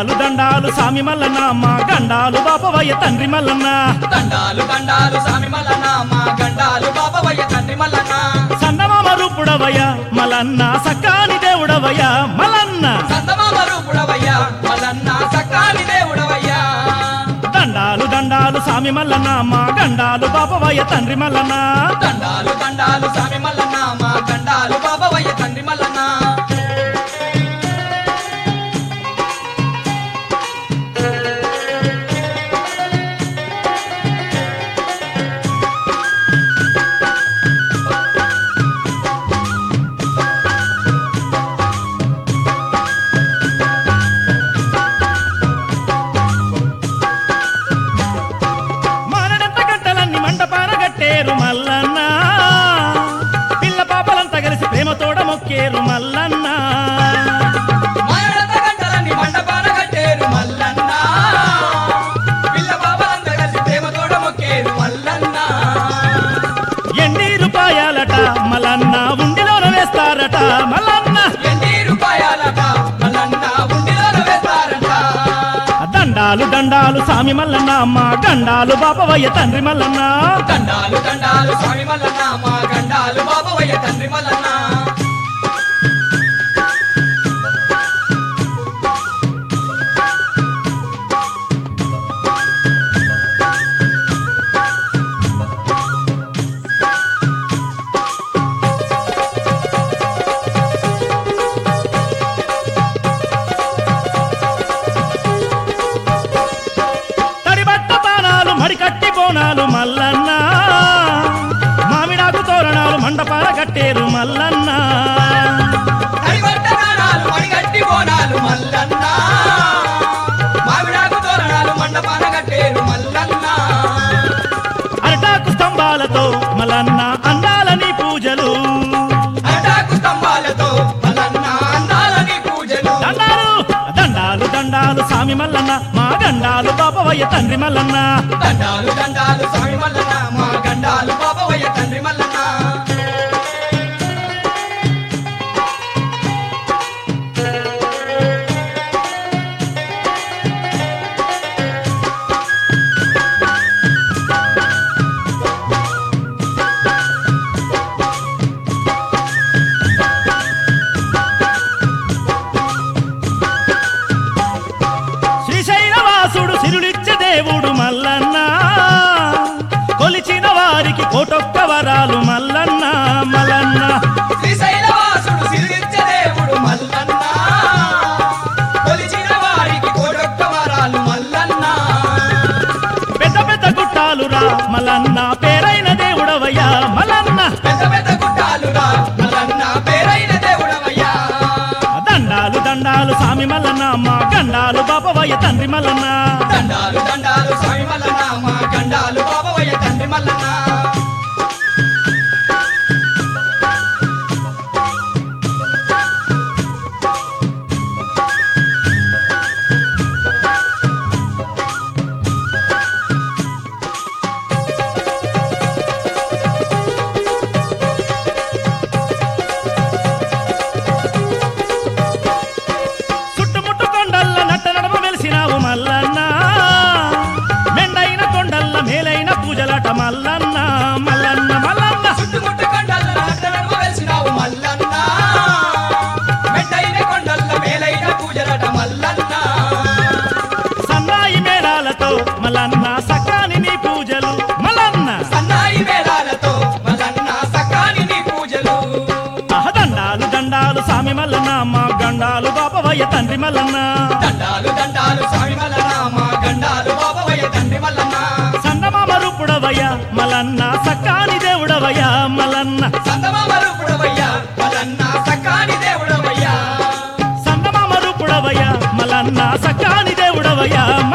దండాలు దండాలు సామి మల్లన్న మా గండాలు బాపవయ్య తండ్రి మల్లన్న దండాలు దండాలు సామి మల్లన్న మా గండాలు బాబవయ్య తండ్రి మల్లన్న సన్నమామ రూపుడవయ్య మలన్న సక్కాని దేవుడవయ్య మలన్న సంతమామ రూపుడవయ్య మల్లన్న సక్కాని దేవుడవయ్యా దండాలు దండాలు సామి మల్లన్న మా గండాలు బాపవయ్య తండ్రి మల్లన్న దండాలు దండాలు సామి మల్లన్న మా గండాలు బాబవయ్య తండ్రి మల్లన్న మారడంత గంటలన్నీ మండపాన గట్టేరు మల్లన్న పిల్ల పాపలంతా కలిసి ప్రేమతోడ మొక్కేరు మల్లన్న మాయడత గంటలన్నీ మండపాన కట్టేరు మల్లన్న పిల్ల బాబలంతా కలిసి ప్రేమతోడ మొక్కేరు మల్లన్న ఎన్ని రూపాయాలట మలన్న ఉండిలోన వేస్తారట మల్లన్న ఎన్ని రూపాయలట మల్లన్న ఉండిలోన వేస్తారంట దండాలు దండాలు సామి మల్లన్న మా గండాలు బాపవయ్య తండ్రి మల్లన్న దండాలు దండాలు స్వామి మల్లన్న మా గండాలు బాబవయ్య తండ్రి మల్లన్న తడిబట్ట బాణాలు మడికట్టి బోనాలు మల్లన్న మామిడాకు తోరణాలు మండపాన కట్టేరు మల్లన్న హరివట్ట గానాలు మణిగట్టి బోనాలు మల్లన్న మామిడాకు తోరణాలు మండపాన కట్టేరు మల్లన్న అరటాకు స్తంభాలతో మల్లన్న అందాలని పూజలు అటాకు స్తంభాలతో మల్లన్న అందాలని పూజలు దండాలు దండాలు దండాలు సామి మల్లన్న మా గండాలు బాపవయ్య తండ్రి మల్లన్న దండాలు దండాలు స్వామి మల్లన్న మా గండాలు బాబవయ్య తండ్రి మల్లన్న శ్రీశైలవాసుడు సిరులిచ్చే దేవుడు మల్లన్న కొలిచిన వారికి కోటొక్క వరాలు మల్లన్న మల్లన్న శ్రీశైలవాసుడు సిరిచ్చ దేవుడు మల్లన్న కొలిచిన వారికి కోడొక్క వరాలు మల్లన్న పెద్ద పెద్ద గుట్టాలు రా మల్లన్న పేరైన దేవుడవయ్యా మల్లన్న పెద్ద పెద్ద గుట్టాలురా మల్లన్న పేరైన దేవుడవయ్యా దండాలు దండాలు సామి మల్లన్న మా గండాలు బాపవయ్య తండ్రి మల్లన్న దండాలు దండాలు స్వామి మల్లన్న మా గండాలు బాబవయ్య తండ్రి మల్లన్న చుట్టుముట్టు కొండల్ల నట్ట నడమ వెలిసినావు మల్లన్న మెండైన కొండల్ల మేలైన పూజలట మల్లన్న మల్లన్న మల్లన్న చుట్టుముట్టు కొండల నాటనమ్మ వెలిసినావు మల్లన్న మెట్టైన కొండల్ల మేలైన పూజలట మల్లన్న సన్నాయి మేళాలతో మల్లన్న సకాని నీ పూజలు మల్లన్న సన్నాయి వేళాలతో మల్లన్న సకాని నీ పూజలు ఆహ దండాలు దండాలు సామి మల్లన్న మా గండాలు బాపవయ్య తండ్రి మల్లన్న దండాలు దండాలు స్వామి మల్లన్న మా గండాలు బాబవయ్య తండ్రి మల్లన్న సన్నమామ రూపుడవయ్య మల్లన్న సక్కాని దేవుడవయ్య మల్లన్న సందమామ రూపుడవయ్యా మల్లన్న సకాని దేవుడవయ్యా సన్నమామ రూపుడవయ్య మల్లన్న సక్కాని దేవుడవయ్య